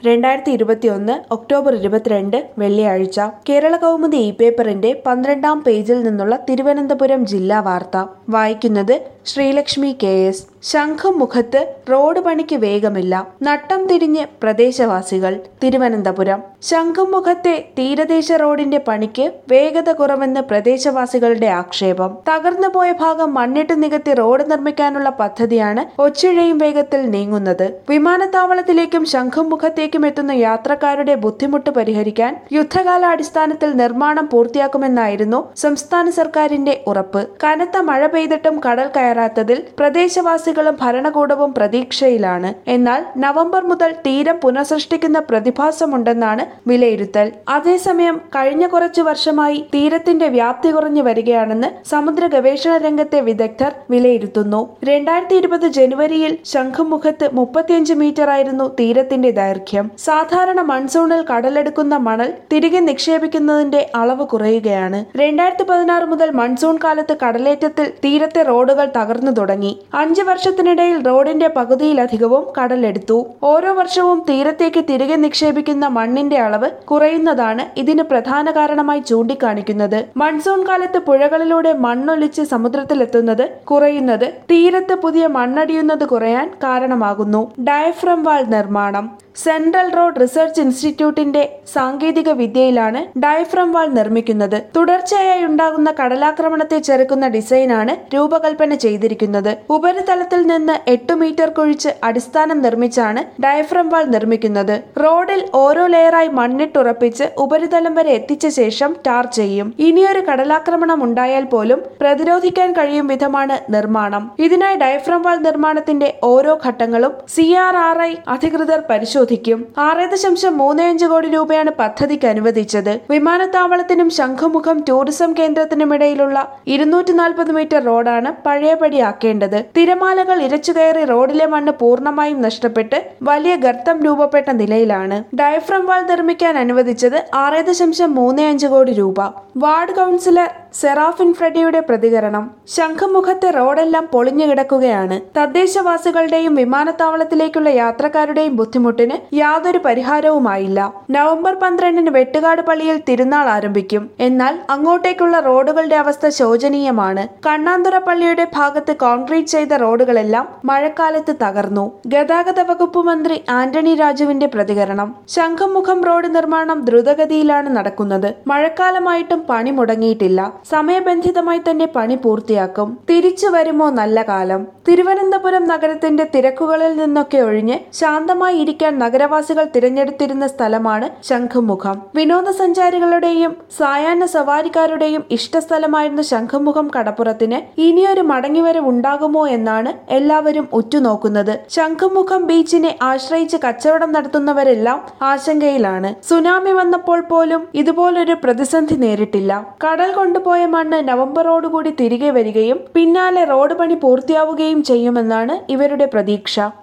രണ്ടായിരത്തി ഇരുപത്തിയൊന്ന് ഒക്ടോബർ ഇരുപത്തിരണ്ട് വെള്ളിയാഴ്ച കേരള കൗമുദി ഇ പേപ്പറിന്റെ പന്ത്രണ്ടാം പേജിൽ നിന്നുള്ള തിരുവനന്തപുരം ജില്ലാ വാർത്ത വായിക്കുന്നത് ശ്രീലക്ഷ്മി കെ എസ് ശംഖും മുഖത്ത് റോഡ് പണിക്ക് വേഗമില്ല നട്ടം തിരിഞ്ഞ് പ്രദേശവാസികൾ തിരുവനന്തപുരം ശംഖും മുഖത്തെ തീരദേശ റോഡിന്റെ പണിക്ക് വേഗത കുറവെന്ന് പ്രദേശവാസികളുടെ ആക്ഷേപം തകർന്നുപോയ ഭാഗം മണ്ണിട്ട് നികത്തി റോഡ് നിർമ്മിക്കാനുള്ള പദ്ധതിയാണ് ഒച്ചിഴയും വേഗത്തിൽ നീങ്ങുന്നത് വിമാനത്താവളത്തിലേക്കും ശംഖും മുഖത്തേക്കും എത്തുന്ന യാത്രക്കാരുടെ ബുദ്ധിമുട്ട് പരിഹരിക്കാൻ യുദ്ധകാലാടിസ്ഥാനത്തിൽ നിർമ്മാണം പൂർത്തിയാക്കുമെന്നായിരുന്നു സംസ്ഥാന സർക്കാരിന്റെ ഉറപ്പ് കനത്ത മഴ പെയ്തിട്ടും കടൽ കയറാത്തതിൽ പ്രദേശവാസികളും ഭരണകൂടവും പ്രതീക്ഷയിലാണ് എന്നാൽ നവംബർ മുതൽ തീരം പുനഃസൃഷ്ടിക്കുന്ന പ്രതിഭാസമുണ്ടെന്നാണ് വിലയിരുത്തൽ അതേസമയം കഴിഞ്ഞ കുറച്ചു വർഷമായി തീരത്തിന്റെ വ്യാപ്തി കുറഞ്ഞു വരികയാണെന്ന് സമുദ്ര ഗവേഷണ രംഗത്തെ വിദഗ്ധർ വിലയിരുത്തുന്നു രണ്ടായിരത്തി ഇരുപത് ജനുവരിയിൽ ശംഖുമുഖത്ത് മുപ്പത്തിയഞ്ച് മീറ്റർ ആയിരുന്നു തീരത്തിന്റെ ദൈർഘ്യം സാധാരണ മൺസൂണിൽ കടലെടുക്കുന്ന മണൽ തിരികെ നിക്ഷേപിക്കുന്നതിന്റെ അളവ് കുറയുകയാണ് രണ്ടായിരത്തി പതിനാറ് മുതൽ മൺസൂൺ കാലത്ത് കടലേറ്റത്തിൽ തീരത്തെ റോഡുകൾ തകർന്നു തുടങ്ങി അഞ്ച് വർഷത്തിനിടയിൽ റോഡിന്റെ പകുതിയിലധികവും കടലെടുത്തു ഓരോ വർഷവും തീരത്തേക്ക് തിരികെ നിക്ഷേപിക്കുന്ന മണ്ണിന്റെ അളവ് കുറയുന്നതാണ് ഇതിന് പ്രധാന കാരണമായി ചൂണ്ടിക്കാണിക്കുന്നത് മൺസൂൺ കാലത്ത് പുഴകളിലൂടെ മണ്ണൊലിച്ച് സമുദ്രത്തിലെത്തുന്നത് കുറയുന്നത് തീരത്ത് പുതിയ മണ്ണടിയുന്നത് കുറയാൻ കാരണമാകുന്നു ഡയഫ്രം വാൾ നിർമ്മാണം സെൻട്രൽ റോഡ് റിസർച്ച് ഇൻസ്റ്റിറ്റ്യൂട്ടിന്റെ സാങ്കേതിക വിദ്യയിലാണ് ഡയഫ്രം വാൾ നിർമ്മിക്കുന്നത് തുടർച്ചയായി ഉണ്ടാകുന്ന കടലാക്രമണത്തെ ചെറുക്കുന്ന ഡിസൈനാണ് രൂപകൽപ്പന ചെയ്തിരിക്കുന്നത് ഉപരിതലത്തിൽ നിന്ന് എട്ട് മീറ്റർ കുഴിച്ച് അടിസ്ഥാനം നിർമ്മിച്ചാണ് ഡയഫ്രം വാൾ നിർമ്മിക്കുന്നത് റോഡിൽ ഓരോ ലെയറായി മണ്ണിട്ടുറപ്പിച്ച് ഉപരിതലം വരെ എത്തിച്ച ശേഷം ടാർ ചെയ്യും ഇനിയൊരു കടലാക്രമണം ഉണ്ടായാൽ പോലും പ്രതിരോധിക്കാൻ കഴിയും വിധമാണ് നിർമ്മാണം ഇതിനായി ഡയഫ്രം വാൾ നിർമ്മാണത്തിന്റെ ഓരോ ഘട്ടങ്ങളും സി ആർ ആർ ഐ അധികൃതർ പരിശോധിക്കും ആറ് ദശാംശം മൂന്ന് അഞ്ച് കോടി രൂപയാണ് പദ്ധതിക്ക് അനുവദിച്ചത് വിമാനത്താവളത്തിനും ശംഖുമുഖം ടൂറിസം കേന്ദ്രത്തിനുമിടയിലുള്ള ഇരുന്നൂറ്റി നാൽപ്പത് മീറ്റർ റോഡാണ് പഴയപടിയാക്കേണ്ടത് തിരമാലകൾ ഇരച്ചുകയറി റോഡിലെ മണ്ണ് പൂർണ്ണമായും നഷ്ടപ്പെട്ട് വലിയ ഗർത്തം രൂപപ്പെട്ട നിലയിലാണ് ഡയഫ്രം വാൾ നിർമ്മിക്കാൻ അനുവദിച്ചത് ആറ് ദശാംശം മൂന്ന് അഞ്ച് കോടി രൂപ വാർഡ് കൗൺസിലർ സെറാഫിൻ ഫ്രെഡിയുടെ പ്രതികരണം ശംഖുമുഖത്തെ റോഡെല്ലാം പൊളിഞ്ഞു കിടക്കുകയാണ് തദ്ദേശവാസികളുടെയും വിമാനത്താവളത്തിലേക്കുള്ള യാത്രക്കാരുടെയും ബുദ്ധിമുട്ടിന് യാതൊരു പരിഹാരവുമായില്ല നവംബർ പന്ത്രണ്ടിന് വെട്ടുകാട് പള്ളിയിൽ തിരുനാൾ ആരംഭിക്കും എന്നാൽ അങ്ങോട്ടേക്കുള്ള റോഡുകളുടെ അവസ്ഥ ശോചനീയമാണ് കണ്ണാന്തുറ പള്ളിയുടെ ഭാഗത്ത് കോൺക്രീറ്റ് ചെയ്ത റോഡുകളെല്ലാം മഴക്കാലത്ത് തകർന്നു ഗതാഗത വകുപ്പ് മന്ത്രി ആന്റണി രാജുവിന്റെ പ്രതികരണം ശംഖുമുഖം റോഡ് നിർമ്മാണം ദ്രുതഗതിയിലാണ് നടക്കുന്നത് മഴക്കാലമായിട്ടും പണി മുടങ്ങിയിട്ടില്ല സമയബന്ധിതമായി തന്നെ പണി പൂർത്തിയാക്കും തിരിച്ചു വരുമോ നല്ല കാലം തിരുവനന്തപുരം നഗരത്തിന്റെ തിരക്കുകളിൽ നിന്നൊക്കെ ഒഴിഞ്ഞ് ശാന്തമായി ഇരിക്കാൻ നഗരവാസികൾ തിരഞ്ഞെടുത്തിരുന്ന സ്ഥലമാണ് ശംഖുമുഖം വിനോദസഞ്ചാരികളുടെയും സായാഹ്ന സവാരിക്കാരുടെയും ഇഷ്ടസ്ഥലമായിരുന്ന ശംഖുമുഖം കടപ്പുറത്തിന് ഇനിയൊരു മടങ്ങിവരവ് ഉണ്ടാകുമോ എന്നാണ് എല്ലാവരും ഉറ്റുനോക്കുന്നത് ശംഖുമുഖം ബീച്ചിനെ ആശ്രയിച്ച് കച്ചവടം നടത്തുന്നവരെല്ലാം ആശങ്കയിലാണ് സുനാമി വന്നപ്പോൾ പോലും ഇതുപോലൊരു പ്രതിസന്ധി നേരിട്ടില്ല കടൽ കൊണ്ടുപോയ മണ്ണ് നവംബറോടുകൂടി തിരികെ വരികയും പിന്നാലെ റോഡ് പണി പൂർത്തിയാവുകയും ചെയ്യുമെന്നാണ് ഇവരുടെ പ്രതീക്ഷ